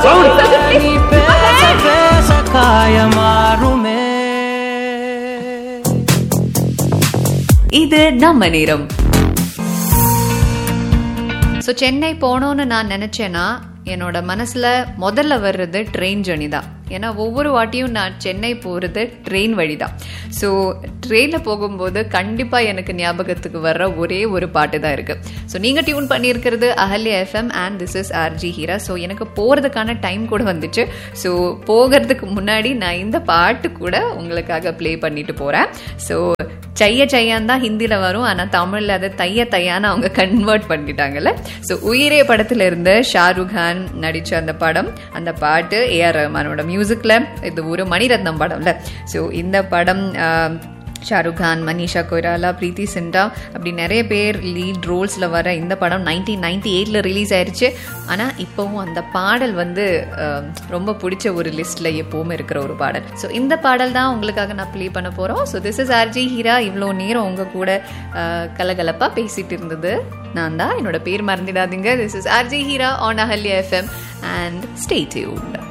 நீ பேச பேச காயமாறுமே இது நம்ம நேரம் ஸோ சென்னை போகணும்னு நான் நினைச்சேன்னா என்னோட மனசுல முதல்ல வர்றது ட்ரெயின் ஜர்னி தான் ஏன்னா ஒவ்வொரு வாட்டியும் நான் சென்னை போகிறது ட்ரெயின் வழி தான் ஸோ ட்ரெயினில் போகும்போது கண்டிப்பாக எனக்கு ஞாபகத்துக்கு வர்ற ஒரே ஒரு பாட்டு தான் இருக்குது ஸோ நீங்கள் டியூன் பண்ணியிருக்கிறது Ahalya FM and this is RJ Heera so எனக்கு போகிறதுக்கான டைம் கூட வந்துச்சு ஸோ போகிறதுக்கு முன்னாடி நான் இந்த பாட்டு கூட உங்களுக்காக ப்ளே பண்ணிட்டு போகிறேன் ஸோ செய்ய செய்யான் தான் ஹிந்தியில் வரும் ஆனால் தமிழில் அதை தைய தையான்னு அவங்க கன்வெர்ட் பண்ணிட்டாங்கல்ல ஸோ உயிரே படத்தில் இருந்த ஷாருக் கான் நடித்த அந்த படம் அந்த பாட்டு ஏஆர் ரஹ்மானோட மியூசிக்கில் இது ஒரு மணிரத்னம் படம்ல ஸோ இந்த படம் ஆஹ், ஷாருக் கான் மனிஷா கொய்ராலா பிரீத்தி சிண்டா அப்படி நிறைய பேர் லீட் ரோல்ஸில் வர இந்த படம் நைன்டீன் நைன்டி எயிட்டில் ரிலீஸ் ஆயிருச்சு ஆனால் இப்போவும் அந்த பாடல் வந்து ஆஹ், ரொம்ப பிடிச்ச ஒரு லிஸ்ட்டில் எப்போவுமே இருக்கிற ஒரு பாடல் ஸோ இந்த பாடல் தான் உங்களுக்காக நான் ப்ளே பண்ண போகிறோம் so this is RJ Heera இவ்வளோ நேரம் உங்கள் கூட கலகலப்பாக பேசிட்டு இருந்தது நான் தான் என்னோட பேர் மறந்துடாதீங்க this is RJ Heera on Ahalya FM and stay tuned